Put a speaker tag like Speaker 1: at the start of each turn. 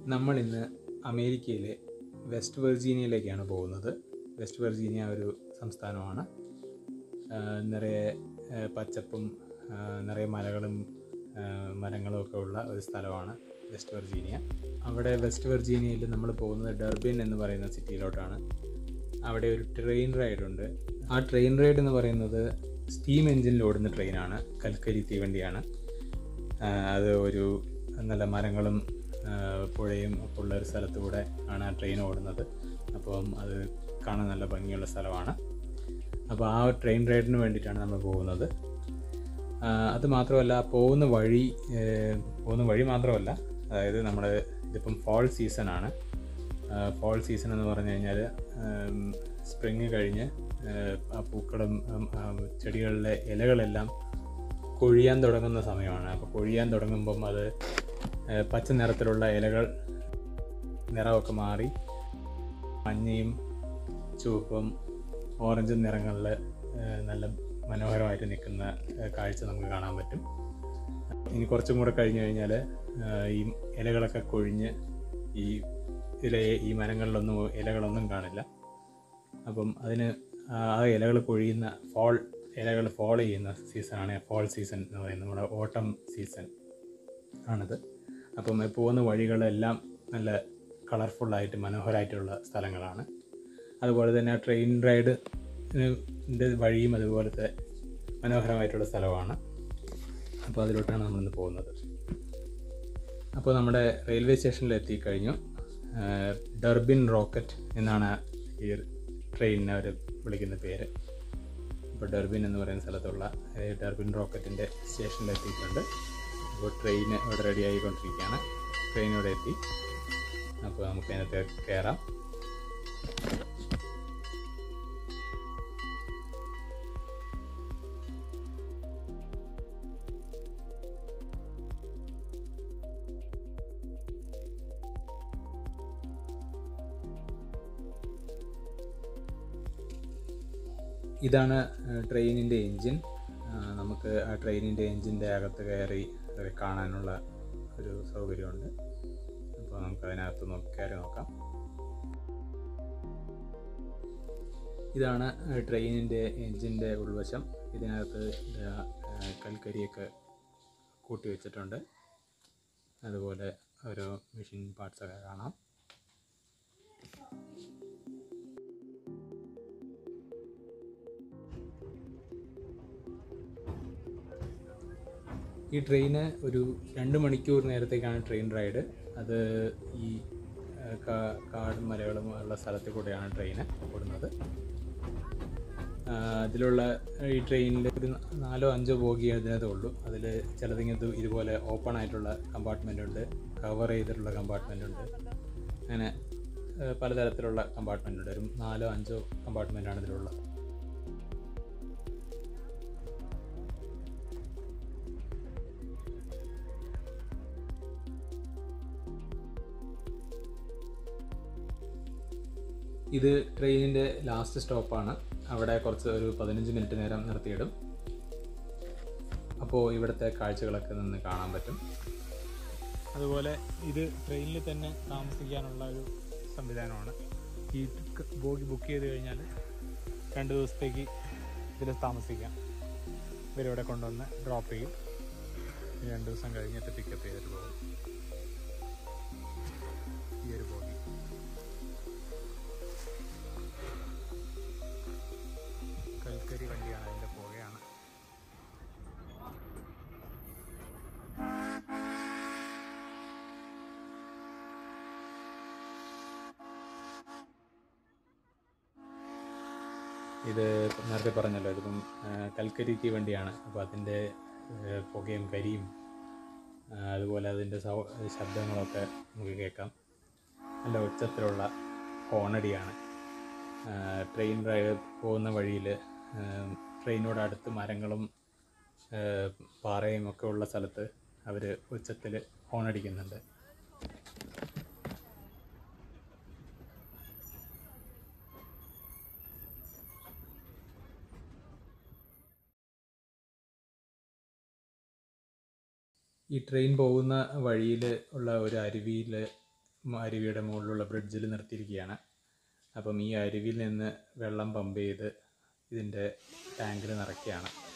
Speaker 1: നമ്മൾ ഇന്ന് അമേരിക്കയിലെ വെസ്റ്റ് വെർജീനിയയിലേക്കാണ് പോകുന്നത് വെസ്റ്റ് വെർജീനിയ ഒരു സംസ്ഥാനമാണ് ആ, നിറയെ ആ, പച്ചപ്പും ആ, നിറയെ മലകളും ആ, മരങ്ങളും ഒക്കെ ഉള്ള ഒരു സ്ഥലമാണ് വെസ്റ്റ് വെർജീനിയ അവിടെ വെസ്റ്റ് വെർജീനിയയിൽ നമ്മൾ പോകുന്നത് ഡർബിൻ എന്ന് പറയുന്ന സിറ്റിയിലോട്ടാണ് അവിടെ ഒരു ട്രെയിൻ റൈഡ് ഉണ്ട് ആ ട്രെയിൻ റൈഡ് എന്ന് പറയുന്നത് സ്റ്റീം എഞ്ചിനിൽ ഓടുന്ന ട്രെയിനാണ് കൽക്കരി തീവണ്ടിയാണ് ആ, അത് ഒരു നല്ല മരങ്ങളും ആ, പുഴയും ഒക്കെ ഉള്ള ഒരു സ്ഥലത്തൂടെ ആണ് ആ ട്രെയിൻ ഓടുന്നത് അപ്പം അത് കാണാൻ നല്ല ഭംഗിയുള്ള സ്ഥലമാണ് അപ്പോൾ ആ ട്രെയിൻ റൈഡിന് വേണ്ടിയിട്ടാണ് നമ്മൾ പോകുന്നത് ആ, അത് മാത്രമല്ല പോകുന്ന വഴി ഏ, പോകുന്ന വഴി മാത്രമല്ല അതായത് നമ്മൾ ഇതിപ്പം ഫോൾ സീസണാണ് ഫോൾ സീസൺ എന്ന് പറഞ്ഞു കഴിഞ്ഞാൽ സ്പ്രിങ് കഴിഞ്ഞ് ആ, ആ പൂക്കളും ഉം, ആ, ചെടികളിലെ ഇലകളെല്ലാം കൊഴിയാൻ തുടങ്ങുന്ന സമയമാണ് അപ്പോൾ കൊഴിയാൻ തുടങ്ങുമ്പം അത് ആ, പച്ച നിറത്തിലുള്ള ഇലകൾ നിറമൊക്കെ മാറി മഞ്ഞയും ചുവപ്പും ഓറഞ്ചും നിറങ്ങളിൽ നല്ല മനോഹരമായിട്ട് നിൽക്കുന്ന ആ, കാഴ്ച നമുക്ക് കാണാൻ പറ്റും ഇനി കുറച്ചും കൂടെ കഴിഞ്ഞ് കഴിഞ്ഞാൽ ഈ ഇലകളൊക്കെ കൊഴിഞ്ഞ് ഈ ഇല ഈ മരങ്ങളിലൊന്നും ഇലകളൊന്നും കാണില്ല അപ്പം അതിന് ആ ഇലകൾ കൊഴിയുന്ന ഫോൾ ഇലകൾ ഫോൾ ചെയ്യുന്ന സീസണാണ് ഫോൾ സീസൺ എന്ന് പറയുന്നത് നമ്മുടെ ഓട്ടം സീസൺ ആണിത് അപ്പം പോകുന്ന വഴികളെല്ലാം നല്ല കളർഫുള്ളായിട്ട് മനോഹരമായിട്ടുള്ള സ്ഥലങ്ങളാണ് അതുപോലെ തന്നെ ആ ട്രെയിൻ റൈഡ് ൻ്റെ വഴിയും അതുപോലത്തെ മനോഹരമായിട്ടുള്ള സ്ഥലമാണ് അപ്പോൾ അതിലോട്ടാണ് നമ്മളിന്ന് പോകുന്നത് അപ്പോൾ നമ്മുടെ റെയിൽവേ സ്റ്റേഷനിൽ എത്തിക്കഴിഞ്ഞു ആഹ് ഡർബിൻ റോക്കറ്റ് എന്നാണ് ഈ ട്രെയിനിനെ അവർ വിളിക്കുന്ന പേര് അപ്പോൾ ഡർബിൻ എന്ന് പറയുന്ന സ്ഥലത്തുള്ള ആഹ് ഡർബിൻ റോക്കറ്റിൻ്റെ സ്റ്റേഷനിൽ എത്തിയിട്ടുണ്ട് അപ്പോൾ ട്രെയിൻ ഇവിടെ റെഡി ആയിക്കൊണ്ടിരിക്കുകയാണ് ട്രെയിൻ ഇവിടെ എത്തി അപ്പോൾ നമുക്ക് അതിനകത്ത് കയറാം ഇതാണ് ട്രെയിനിൻ്റെ എൻജിൻ നമുക്ക് ആ ട്രെയിനിൻ്റെ എൻജിൻ്റെ അകത്ത് കയറി അത് കാണാനുള്ള ഒരു സൗകര്യമുണ്ട് അപ്പോൾ നമുക്ക് അതിനകത്ത് നോക്കി കയറി നോക്കാം ഇതാണ് ട്രെയിനിൻ്റെ എൻജിൻ്റെ ഉൾവശം ഇതിനകത്ത് ദാ, ആ, കൽക്കരിയൊക്കെ കൂട്ടി വെച്ചിട്ടുണ്ട് അതുപോലെ ഓരോ മെഷീൻ പാർട്സൊക്കെ കാണാം ഈ ട്രെയിന് ഒരു രണ്ട് മണിക്കൂർ നേരത്തേക്കാണ് ട്രെയിൻ റൈഡ് അത് ഈ ആ, കാ- കാടും മലകളും ഉള്ള സ്ഥലത്തിൽ കൂടെയാണ് ട്രെയിന് ഓടുന്നത് ആ, അതിലുള്ള ഈ ട്രെയിനിൽ ഒരു നാലോ അഞ്ചോ ബോഗിയേ ഇതിനകത്ത് ഉള്ളൂ അതിൽ ചിലതിങ്ങനത്ത് ഇതുപോലെ ഓപ്പൺ ആയിട്ടുള്ള കമ്പാർട്ട്മെൻ്റ് ഉണ്ട് കവർ ചെയ്തിട്ടുള്ള കമ്പാർട്ട്മെൻ്റ് ഉണ്ട് അങ്ങനെ ആ, പലതരത്തിലുള്ള കമ്പാർട്ട്മെൻ്റ് ഉണ്ട് ഒരു നാലോ അഞ്ചോ കമ്പാർട്ട്മെൻ്റാണ് ഇതിലുള്ളത് ഇത് ട്രെയിനിൻ്റെ ലാസ്റ്റ് സ്റ്റോപ്പാണ് അവിടെ കുറച്ച് ഒരു പതിനഞ്ച് മിനിറ്റ് നേരം നിർത്തിയിടും അപ്പോൾ ഇവിടുത്തെ കാഴ്ചകളൊക്കെ നിന്ന് കാണാൻ പറ്റും അതുപോലെ ഇത് ട്രെയിനിൽ തന്നെ താമസിക്കാനുള്ള ഒരു സംവിധാനമാണ് ഈ ബോഗി ബുക്ക് ചെയ്ത് കഴിഞ്ഞാൽ രണ്ട് ദിവസത്തേക്ക് ഇതിൽ താമസിക്കാം ഇവരിവിടെ കൊണ്ടുവന്ന് ഡ്രോപ്പ് ചെയ്യും ഇനി രണ്ട് ദിവസം കഴിഞ്ഞിട്ട് പിക്കപ്പ് ചെയ്തിട്ട് പോകും ഈ ഒരു ബോഗി കൽക്കരി വണ്ടിയാണ് അതിൻ്റെ പുകയാണ് ഇത് നേരത്തെ പറഞ്ഞല്ലോ ഇതിപ്പം ആ, കൽക്കരിക്ക് വേണ്ടിയാണ് അപ്പോൾ അതിൻ്റെ ആ, പുകയും കരിയും ആ, അതുപോലെ അതിൻ്റെ സൗ ശബ്ദങ്ങളൊക്കെ നമുക്ക് കേൾക്കാം നല്ല ഉച്ചത്തിലുള്ള ഹോണടിയാണ് ആ, ട്രെയിൻ റൈഡ് പോകുന്ന വഴിയിൽ ട്രെയിനോട് അടുത്ത് മരങ്ങളും ആ, പാറയും ഒക്കെ ഉള്ള സ്ഥലത്ത് അവർ ഉച്ചത്തിൽ ഹോണടിക്കുന്നുണ്ട് ഈ ട്രെയിൻ പോകുന്ന വഴിയിൽ ഉള്ള ഒരു അരുവിയിൽ അരുവിയുടെ മുകളിലുള്ള ബ്രിഡ്ജിൽ നിർത്തിയിരിക്കുകയാണ് അപ്പം ഈ അരുവിയിൽ നിന്ന് വെള്ളം പമ്പ് ചെയ്ത് ഇതിൻ്റെ ടാങ്കിൽ നിറയ്ക്കുകയാണ്